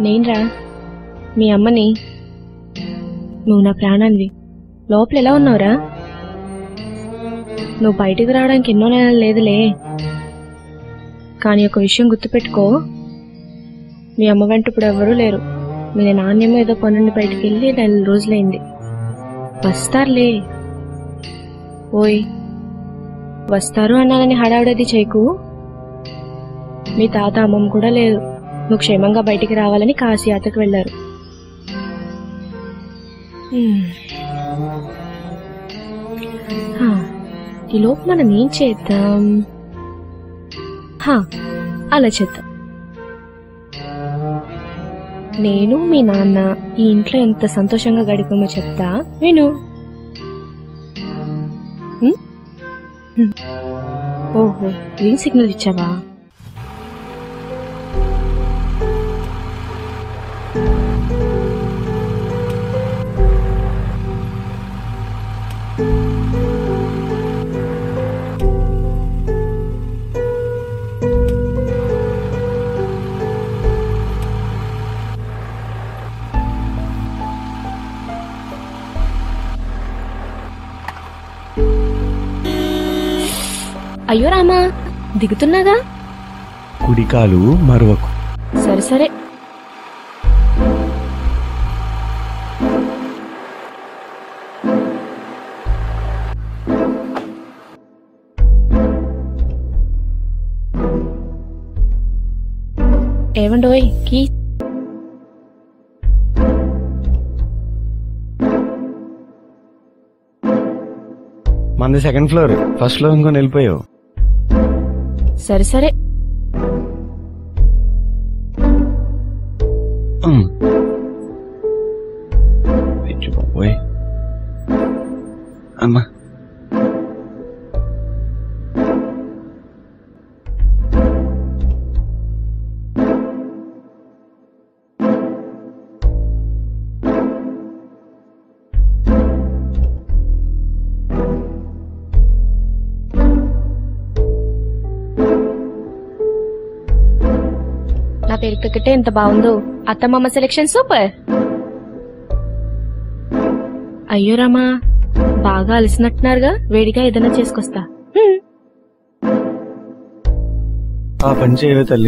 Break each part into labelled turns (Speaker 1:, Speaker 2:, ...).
Speaker 1: నేనురా మీ అమ్మని నువ్వు నా ప్రాణానివి లోపల ఎలా ఉన్నావురా నువ్వు బయటికి రావడానికి ఎన్నో నెలలు లేదులే కానీ ఒక విషయం గుర్తుపెట్టుకో మీ అమ్మ వెంట ఇప్పుడు ఎవరూ లేరు మీ నాన్నేమో ఏదో పనుండి బయటికి వెళ్ళి నెల రోజులైంది వస్తారులే ఓయ్ వస్తారు అన్నానని హడావుడది చేయకు మీ తాత అమ్మమ్మ కూడా లేదు నువ్వు క్షేమంగా బయటికి రావాలని కాశీయాత్రకు వెళ్ళారు హ్మ్. హా, ఈలోపు మనం ఏం చేద్దాం హా, అలా చేద్దాం నేను మీ నాన్న ఈ ఇంట్లో ఎంత సంతోషంగా గడిపామో చెప్తా విను హ్మ్? హ్మ్. ఓహో గ్రీన్ సిగ్నల్ ఇచ్చావా అయ్యో రామా దిగుతున్నాగా
Speaker 2: కుడికాలు మరొక
Speaker 1: సరే సరే ఏమండోయ్ కీ
Speaker 2: మంది సెకండ్ ఫ్లోర్ ఫస్ట్ ఫ్లోర్ ఇంకొని వెళ్ళిపోయావు
Speaker 1: సరే సరే
Speaker 2: ఉమ్. అయ్యో బాబోయ్. అమ్మా
Speaker 1: నా పేరు క్రికెట్ ఎంత బాగుందో అత్తమ్మ సెలెక్షన్ సూపర్ అయ్యో రామా బాగా అలసినట్టున్నారుగా వేడిగా ఏదైనా చేసుకొస్తా హ్మ్.
Speaker 2: ఆ పని చేయవే తల్లి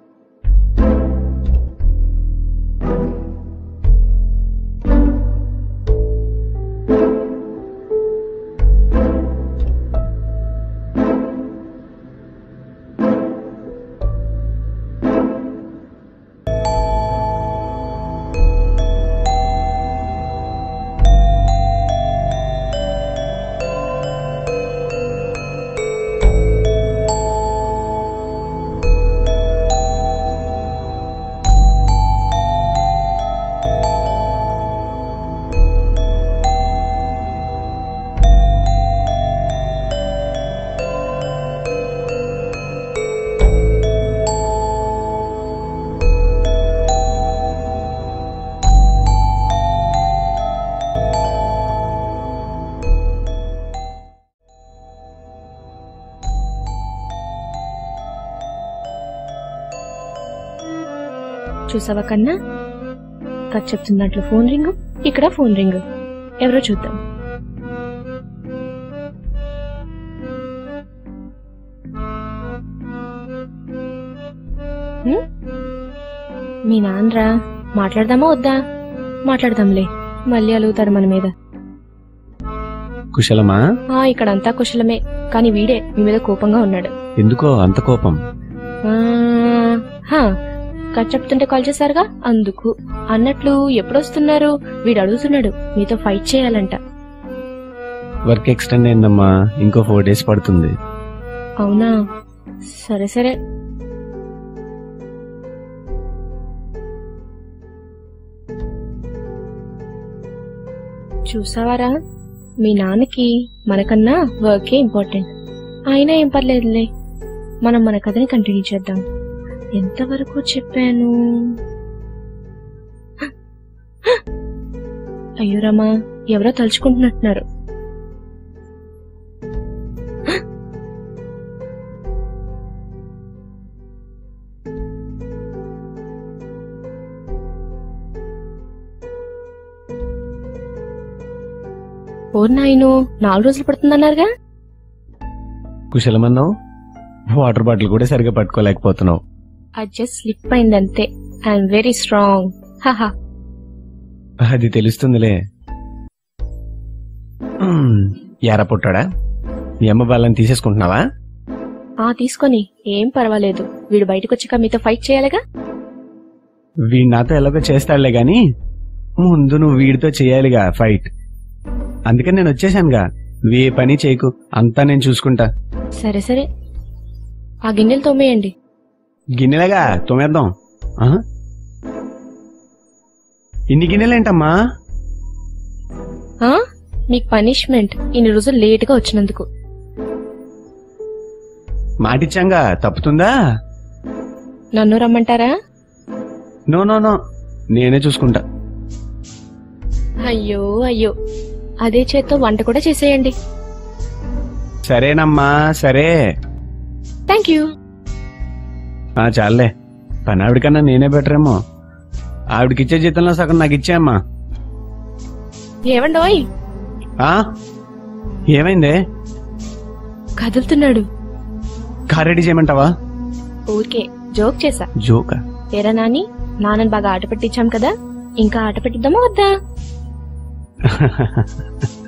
Speaker 1: చూసావా కన్నా కథ చెప్తున్నట్లు ఫోన్ రింగ్ ఇక్కడ ఫోన్ రింగ్ ఎవరో చూద్దాం హ్మ్? మీ నాన్నరా మాట్లాడదామా వద్దా మాట్లాడదాంలే మళ్ళీ అలుగుతాడు మన మీద
Speaker 2: కుశలమా
Speaker 1: ఆ ఇక్కడంతా కుశలమే కానీ వీడే మీ మీద కోపంగా ఉన్నాడు
Speaker 2: ఎందుకో అంత కోపం
Speaker 1: ఆ, హా, కథ చెప్తుంటే కాల్ చేశారుగా అందుకు అన్నట్లు ఎప్పుడొస్తున్నారు వీడు అడుగుతున్నాడు మీతో ఫైట్ చేయాలంట
Speaker 2: వర్క్ ఎక్స్టెండ్ అయిందమ్మా ఇంకో ఫోర్ డేస్ పడుతుంది
Speaker 1: అవునా సరే సరే చూసావారా మీ నాన్నకి మనకన్నా వర్కే ఇంపార్టెంట్ అయినా ఏం పర్లేదులే మనం మన కథని కంటిన్యూ చేద్దాం ఎంతవరకు చెప్పాను అయ్యో రమా ఎవరో తలుచుకుంటున్నట్టున్నారు ఓ నాయను నాలుగు రోజులు పడుతుందన్నారుగా
Speaker 2: కుశలమన్నావు వాటర్ బాటిల్ కూడా సరిగా పట్టుకోలేకపోతున్నావు
Speaker 1: అది జస్ట్ స్లిప్ అయిందంతే ఐఎమ్ వెరీ స్ట్రాంగ్ హహా
Speaker 2: అది తెలుస్తుందిలే మ్మ్. ఎర పుట్టాడా మీ అమ్మ వాళ్ళని తీసేసుకుంటున్నావా
Speaker 1: ఆ తీసుకొని ఏం పర్వాలేదు వీడు బయటకు వచ్చాక మీతో ఫైట్ చేయాలిగా
Speaker 2: వీడు నాతో ఎలాగో చేస్తాడులే గాని ముందు నువ్వు వీడితో చేయాలిగా ఫైట్ అందుకని నేను వచ్చేసానుగా వే పని చేయకు అంతా నేను చూసుకుంటా
Speaker 1: సరే సరే ఆ గిన్నెలు తోమేయండి
Speaker 2: గిన్నెలాగా తోమేద్దాం ఆహా. ఇన్ని గిన్నెలేంటమ్మా
Speaker 1: ఆ మీకు పనిష్మెంట్ ఇన్ని రోజులు లేట్ గా వచ్చినందుకు
Speaker 2: మాటిచ్చాంగా తప్పుతుందా
Speaker 1: నన్ను రమ్మంటారా
Speaker 2: నో నో నో నేనే చూసుకుంటా
Speaker 1: అయ్యో అయ్యో అదే చేత్తో వంట కూడా చేసేయండి
Speaker 2: సరేనమ్మా సరే
Speaker 1: థ్యాంక్ యూ
Speaker 2: ఆ చాలే పని ఆవిడకన్నా నేనే బెటర్ ఏమో ఆవిడకిచ్చే జీతంలో సగం నాకు ఇచ్చేయమ్మా
Speaker 1: ఏమండోయ్
Speaker 2: ఆ ఏమైందే
Speaker 1: కదులుతున్నాడు
Speaker 2: కార్ రెడీ చేయమంటావా
Speaker 1: ఊరికే జోక్ చేసా
Speaker 2: జోకా
Speaker 1: ఏరా నాని నాన్నని బాగా ఆట పెట్టించాం కదా ఇంకా ఆట పెట్టిద్దామా వద్దా